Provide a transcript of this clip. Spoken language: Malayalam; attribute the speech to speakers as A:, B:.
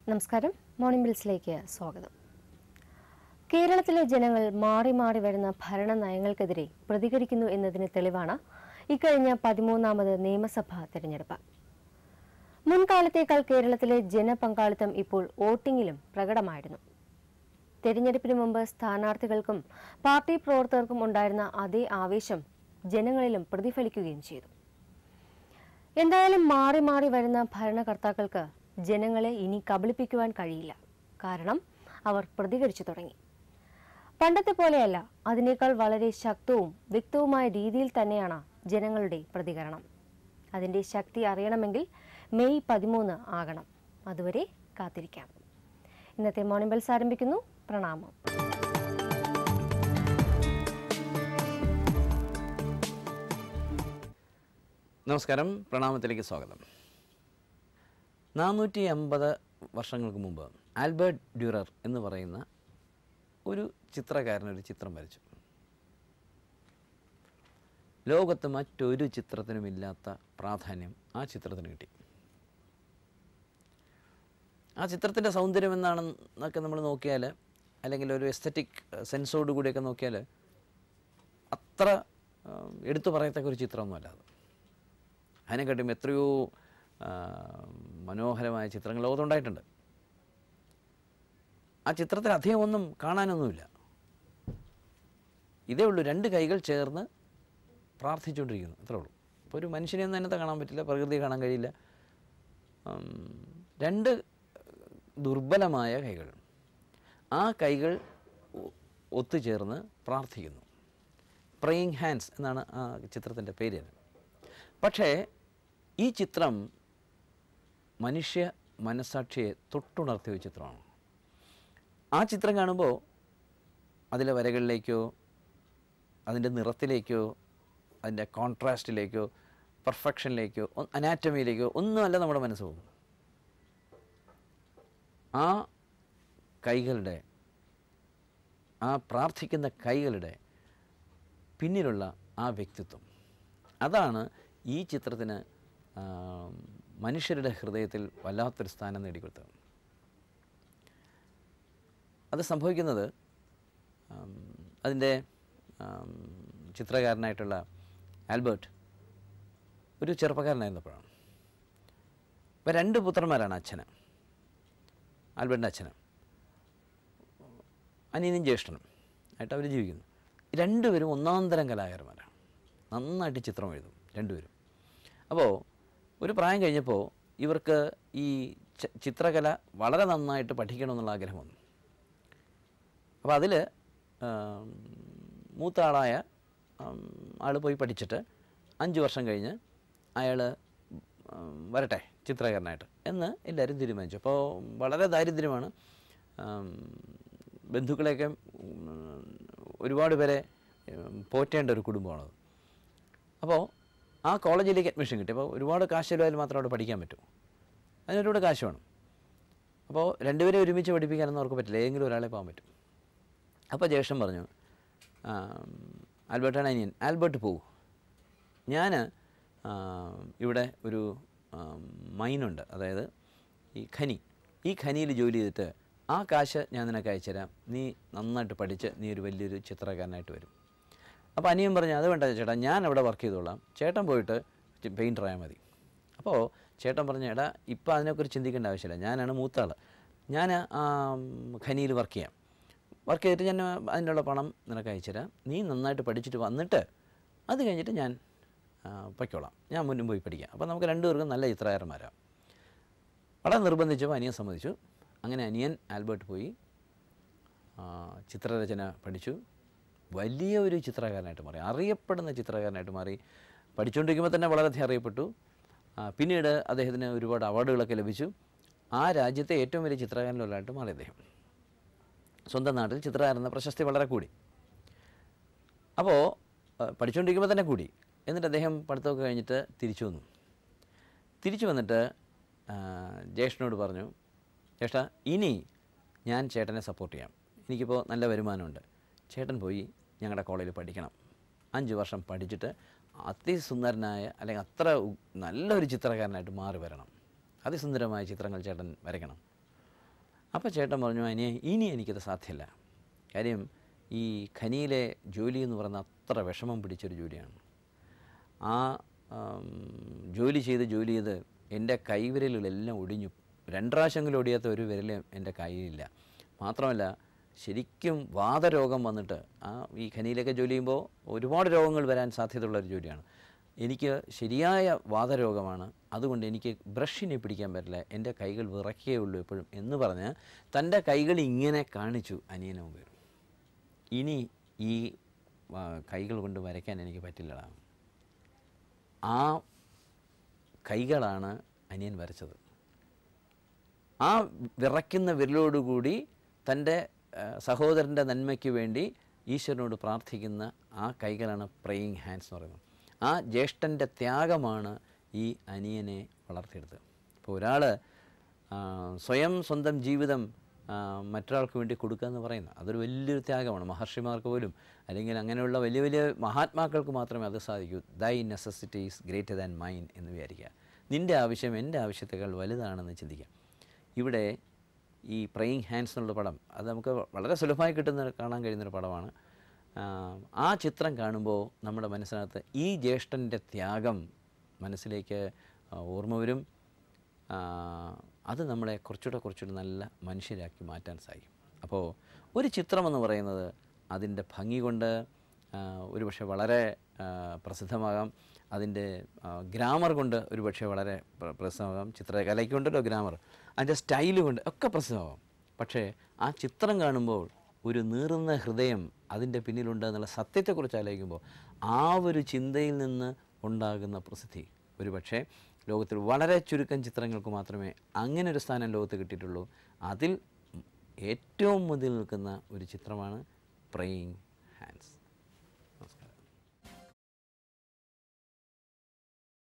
A: നമസ്കാരം മോർണിംഗ് ബിൽസിലേക്ക് സ്വാഗതം കേരളത്തിലെ ജനങ്ങൾ മാറി മാറി വരുന്ന ഭരണ നയങ്ങൾക്കെതിരെ പ്രതികരിക്കുന്നു എന്നതിന് തെളിവാണ് ഇക്കഴിഞ്ഞ പതിമൂന്നാമത് നിയമസഭാ തെരഞ്ഞെടുപ്പ് മുൻകാലത്തേക്കാൾ കേരളത്തിലെ ജനപങ്കാളിത്തം ഇപ്പോൾ വോട്ടിംഗിലും പ്രകടമായിരുന്നു തെരഞ്ഞെടുപ്പിന് മുമ്പ് സ്ഥാനാർത്ഥികൾക്കും പാർട്ടി പ്രവർത്തകർക്കും ഉണ്ടായിരുന്ന അതേ ആവേശം ജനങ്ങളിലും പ്രതിഫലിക്കുകയും ചെയ്തു എന്തായാലും മാറി മാറി വരുന്ന ഭരണകർത്താക്കൾക്ക് ജനങ്ങളെ ഇനി കബളിപ്പിക്കുവാൻ കഴിയില്ല കാരണം അവർ പ്രതികരിച്ചു തുടങ്ങി പണ്ടത്തെ പോലെയല്ല അതിനേക്കാൾ വളരെ ശക്തവും വ്യക്തവുമായ രീതിയിൽ തന്നെയാണ് ജനങ്ങളുടെ പ്രതികരണം അതിന്റെ ശക്തി അറിയണമെങ്കിൽ മെയ് പതിമൂന്ന് ആകണം അതുവരെ കാത്തിരിക്കാം ഇന്നത്തെ മോർണിംഗ് ബെൽസ് ആരംഭിക്കുന്നു പ്രണാമം
B: നമസ്കാരം പ്രണാമത്തിലേക്ക് സ്വാഗതം നാനൂറ്റി അമ്പത് വർഷങ്ങൾക്ക് മുമ്പ് ആൽബർട്ട് ഡ്യൂറർ എന്ന് പറയുന്ന ഒരു ചിത്രകാരൻ ഒരു ചിത്രം വരച്ചു ലോകത്ത് മറ്റൊരു ചിത്രത്തിനുമില്ലാത്ത പ്രാധാന്യം ആ ചിത്രത്തിന് കിട്ടി ആ ചിത്രത്തിൻ്റെ സൗന്ദര്യം എന്നാണെന്നൊക്കെ നമ്മൾ നോക്കിയാൽ അല്ലെങ്കിൽ ഒരു എസ്തറ്റിക് സെൻസോട് കൂടിയൊക്കെ നോക്കിയാൽ അത്ര ആ, എടുത്തു പറയത്തക്ക ഒരു ചിത്രമൊന്നുമല്ല അത് അതിനെക്കാട്ടും എത്രയോ ആ, മനോഹരമായ ചിത്രങ്ങൾ ലോകത്തുണ്ടായിട്ടുണ്ട് ആ ചിത്രത്തിൽ അധികം ഒന്നും കാണാനൊന്നുമില്ല ഇതേ ഉള്ളൂ രണ്ട് കൈകൾ ചേർന്ന് പ്രാർത്ഥിച്ചുകൊണ്ടിരിക്കുന്നു അത്രേ ഉള്ളൂ അപ്പോൾ ഒരു മനുഷ്യനെയൊന്നും അതിനകത്ത് കാണാൻ പറ്റില്ല പ്രകൃതി കാണാൻ കഴിയില്ല ഉം, രണ്ട് ദുർബലമായ കൈകൾ ആ കൈകൾ ഒ- ഒത്തുചേർന്ന് പ്രാർത്ഥിക്കുന്നു പ്രേയിങ് ഹാൻഡ്സ് എന്നാണ് ആ ചിത്രത്തിൻ്റെ പേര് തന്നെ പക്ഷേ ഈ ചിത്രം മനുഷ്യ മനസാക്ഷിയെ തൊട്ടുണർത്തിയ ഒരു ചിത്രമാണ് ആ ചിത്രം കാണുമ്പോൾ അതിലെ വരകളിലേക്കോ അതിൻ്റെ നിറത്തിലേക്കോ അതിൻ്റെ കോൺട്രാസ്റ്റിലേക്കോ പെർഫെക്ഷനിലേക്കോ അനാറ്റമിയിലേക്കോ ഒന്നുമല്ല നമ്മുടെ മനസ്സ് പോകും ആ കൈകളുടെ ആ പ്രാർത്ഥിക്കുന്ന കൈകളുടെ പിന്നിലുള്ള ആ വ്യക്തിത്വം അതാണ് ഈ ചിത്രത്തിന് ആ, മനുഷ്യരുടെ ഹൃദയത്തിൽ വല്ലാത്തൊരു സ്ഥാനം നേടിക്കൊടുത്തത് അത് സംഭവിക്കുന്നത് ആം, അതിൻ്റെ ആം, ചിത്രകാരനായിട്ടുള്ള ആൽബർട്ട് ഒരു ചെറുപ്പക്കാരനായിരുന്നപ്പോഴാണ് അപ്പോൾ രണ്ട് പുത്രന്മാരാണ് അച്ഛന് ആൽബർട്ടിൻ്റെ അച്ഛന് അനിയനും ജ്യേഷ്ഠനും ആയിട്ട് അവർ ജീവിക്കുന്നു രണ്ടുപേരും ഒന്നാം തരം കലാകാരന്മാരാണ് നന്നായിട്ട് ചിത്രം എഴുതും രണ്ടുപേരും അപ്പോൾ ഒരു പ്രായം കഴിഞ്ഞപ്പോൾ ഇവർക്ക് ഈ ച- ചിത്രകല വളരെ നന്നായിട്ട് പഠിക്കണമെന്നുള്ള ആഗ്രഹം വന്നു അപ്പോൾ അതിൽ മൂത്ത ആളായ ആൾ പോയി പഠിച്ചിട്ട് അഞ്ച് വർഷം കഴിഞ്ഞ് അയാൾ വരട്ടെ ചിത്രകാരനായിട്ട് എന്ന് എല്ലാവരും തീരുമാനിച്ചു അപ്പോൾ വളരെ ദാരിദ്ര്യമാണ് ആം, ബന്ധുക്കളെയൊക്കെ ഉം, ഒരുപാട് പേരെ ഉം, പോറ്റേണ്ട ഒരു കുടുംബമാണത് അപ്പോൾ ആ കോളേജിലേക്ക് അഡ്മിഷൻ കിട്ടി അപ്പോൾ ഒരുപാട് കാശ് ചിലവായാലും മാത്രം അവിടെ പഠിക്കാൻ പറ്റൂ അതിനൊരുപാട് കാശ് വേണം അപ്പോൾ രണ്ടുപേരെ ഒരുമിച്ച് പഠിപ്പിക്കാനൊന്നും അവർക്ക് പറ്റില്ല ഏതെങ്കിലും ഒരാളെ പോകാൻ പറ്റും അപ്പോൾ ജ്യേഷ്ഠൻ പറഞ്ഞു ആം, ആൽബർട്ടാണ് അനിയൻ ആൽബർട്ട് പോകൂ ഞാൻ ഇവിടെ ഒരു ആം, മൈനുണ്ട് അതായത് ഈ ഖനി ഈ ഖനിയിൽ ജോലി ചെയ്തിട്ട് ആ കാശ് ഞാൻ നിനക്ക് അയച്ചുതരാം നീ നന്നായിട്ട് പഠിച്ച് നീ ഒരു വലിയൊരു ചിത്രകാരനായിട്ട് വരും അപ്പോൾ അനിയൻ പറഞ്ഞു അത് വേണ്ട ചേട്ടാ ഞാൻ അവിടെ വർക്ക് ചെയ്തോളാം ചേട്ടൻ പോയിട്ട് പെയിൻറ്റർ ആയാൽ മതി അപ്പോൾ ചേട്ടൻ പറഞ്ഞു എടാ ഇപ്പം അതിനെക്കുറിച്ച് ചിന്തിക്കേണ്ട ആവശ്യമില്ല ഞാനാണ് മൂത്ത ആൾ ഞാൻ ആ ഖനിയിൽ വർക്ക് ചെയ്യാം വർക്ക് ചെയ്തിട്ട് ഞാൻ അതിനുള്ള പണം നിനക്ക് അയച്ചുതരാം നീ നന്നായിട്ട് പഠിച്ചിട്ട് വന്നിട്ട് അത് കഴിഞ്ഞിട്ട് ഞാൻ ആ, പൊയ്ക്കോളാം ഞാൻ മുന്നും പോയി പഠിക്കാം അപ്പോൾ നമുക്ക് രണ്ടുപേർക്കും നല്ല ചിത്രകാരന്മാരാണ് വളരെ നിർബന്ധിച്ചപ്പോൾ അനിയൻ സമ്മതിച്ചു അങ്ങനെ അനിയൻ ആൽബർട്ട് പോയി ആ, ചിത്രരചന പഠിച്ചു വലിയ ഒരു ചിത്രകാരനായിട്ട് മാറി അറിയപ്പെടുന്ന ചിത്രകാരനായിട്ട് മാറി പഠിച്ചുകൊണ്ടിരിക്കുമ്പോൾ തന്നെ വളരെയധികം അറിയപ്പെട്ടു ആ, പിന്നീട് അദ്ദേഹത്തിന് ഒരുപാട് അവാർഡുകളൊക്കെ ലഭിച്ചു ആ രാജ്യത്തെ ഏറ്റവും വലിയ ചിത്രകാരനിലൊരാളായിട്ട് മാറി അദ്ദേഹം സ്വന്തം നാട്ടിൽ ചിത്രകാരൻ എന്ന പ്രശസ്തി വളരെ കൂടി അപ്പോൾ പഠിച്ചുകൊണ്ടിരിക്കുമ്പോൾ തന്നെ കൂടി എന്നിട്ട് അദ്ദേഹം പഠിത്തമൊക്കെ കഴിഞ്ഞിട്ട് തിരിച്ചു വന്നു തിരിച്ചു വന്നിട്ട് ആ, ജ്യേഷ്ഠനോട് പറഞ്ഞു ജ്യേഷ്ഠ ഇനി ഞാൻ ചേട്ടനെ സപ്പോർട്ട് ചെയ്യാം എനിക്കിപ്പോൾ നല്ല വരുമാനമുണ്ട് ചേട്ടൻ പോയി ഞങ്ങളുടെ കോളേജിൽ പഠിക്കണം അഞ്ച് വർഷം പഠിച്ചിട്ട് അതിസുന്ദരനായ അല്ലെങ്കിൽ അത്ര ഉ- നല്ലൊരു ചിത്രകാരനായിട്ട് മാറി വരണം അതിസുന്ദരമായ ചിത്രങ്ങൾ ചേട്ടൻ വരയ്ക്കണം അപ്പോൾ ചേട്ടൻ പറഞ്ഞു അനിയെ ഇനി എനിക്കത് സാധ്യമല്ല കാര്യം ഈ ഖനിയിലെ ജോലി എന്ന് പറയുന്ന അത്ര വിഷമം പിടിച്ചൊരു ജോലിയാണ് ആ ആം, ജോലി ചെയ്ത് ജോലി ചെയ്ത് എൻ്റെ കൈവിരലുകളെല്ലാം ഒടിഞ്ഞു രണ്ടാവശ്യമെങ്കിലും ഒടിയാത്ത ഒരു വിരലും എൻ്റെ കയ്യിലില്ല മാത്രമല്ല ശരിക്കും വാതരോഗം വന്നിട്ട് ആ ഈ ഖനിയിലൊക്കെ ജോലി ചെയ്യുമ്പോൾ ഒരുപാട് രോഗങ്ങൾ വരാൻ സാധ്യതയുള്ള ഒരു ജോലിയാണ് എനിക്ക് ശരിയായ വാതരോഗമാണ് അതുകൊണ്ട് എനിക്ക് ബ്രഷിനെ പിടിക്കാൻ പറ്റില്ല എൻ്റെ കൈകൾ വിറയ്ക്കേ ഉള്ളൂ എപ്പോഴും എന്ന് പറഞ്ഞ് തൻ്റെ കൈകൾ ഇങ്ങനെ കാണിച്ചു അനിയനെ മുമ്പിൽ ഇനി ഈ ആ, കൈകൾ കൊണ്ട് വരയ്ക്കാൻ എനിക്ക് പറ്റില്ലടാ ആ കൈകളാണ് അനിയൻ വരച്ചത് ആ വിറയ്ക്കുന്ന വിരലോടുകൂടി തൻ്റെ സഹോദരൻ്റെ നന്മയ്ക്ക് വേണ്ടി ഈശ്വരനോട് പ്രാർത്ഥിക്കുന്ന ആ കൈകളാണ് പ്രേയിങ് ഹാൻഡ്സ് എന്ന് പറയുന്നത് ആ ജ്യേഷ്ഠൻ്റെ ത്യാഗമാണ് ഈ അനിയനെ വളർത്തിയെടുത്തത് ഇപ്പോൾ ഒരാൾ സ്വയം സ്വന്തം ജീവിതം ആ, മറ്റൊരാൾക്ക് വേണ്ടി കൊടുക്കുക എന്ന് പറയുന്നത് അതൊരു വലിയൊരു ത്യാഗമാണ് മഹർഷിമാർക്ക് പോലും അല്ലെങ്കിൽ അങ്ങനെയുള്ള വലിയ വലിയ മഹാത്മാക്കൾക്ക് മാത്രമേ അത് സാധിക്കൂ ദൈ നെസസിറ്റീസ് ഗ്രേറ്റർ ദാൻ മൈൻ എന്ന് വിചാരിക്കുക നിൻ്റെ ആവശ്യം എൻ്റെ ആവശ്യത്തേക്കാൾ വലുതാണെന്ന് ചിന്തിക്കാം ഇവിടെ ഈ പ്രേയിങ് ഹാൻഡ്സ് എന്നുള്ള പടം അത് നമുക്ക് വളരെ സുലഭമായി കിട്ടുന്ന കാണാൻ കഴിയുന്നൊരു പടമാണ് ആ, ആ ചിത്രം കാണുമ്പോൾ നമ്മുടെ മനസ്സിനകത്ത് ഈ ജ്യേഷ്ഠൻ്റെ ത്യാഗം മനസ്സിലേക്ക് ആ, ഓർമ്മ വരും ആ, അത് നമ്മളെ കുറച്ചുകൂടെ കുറച്ചുകൂടെ നല്ല മനുഷ്യരാക്കി മാറ്റാൻ സാധിക്കും അപ്പോൾ ഒരു ചിത്രമെന്ന് പറയുന്നത് അതിൻ്റെ ഭംഗി കൊണ്ട് ആ, ഒരുപക്ഷെ വളരെ ആ, പ്രസിദ്ധമാകാം അതിൻ്റെ ഗ്രാമർ കൊണ്ട് ഒരുപക്ഷെ വളരെ പ്ര- പ്രസിദ്ധമാകാം ചിത്രകലയ്ക്ക് കൊണ്ടല്ലോ ഗ്രാമർ അതിൻ്റെ സ്റ്റൈല് കൊണ്ട് ഒക്കെ പ്രസിദ്ധമാകാം പക്ഷേ ആ ചിത്രം കാണുമ്പോൾ ഒരു നീറുന്ന ഹൃദയം അതിൻ്റെ പിന്നിലുണ്ട് എന്നുള്ള സത്യത്തെക്കുറിച്ച് ആലോചിക്കുമ്പോൾ ആ ഒരു ചിന്തയിൽ നിന്ന് ഉണ്ടാകുന്ന പ്രസിദ്ധി ഒരു പക്ഷേ ലോകത്തിൽ വളരെ ചുരുക്കം ചിത്രങ്ങൾക്ക് മാത്രമേ അങ്ങനെ ഒരു സ്ഥാനം ലോകത്ത് കിട്ടിയിട്ടുള്ളൂ അതിൽ ഏറ്റവും മുന്നിൽ നിൽക്കുന്ന ഒരു ചിത്രമാണ് പ്രേയിങ്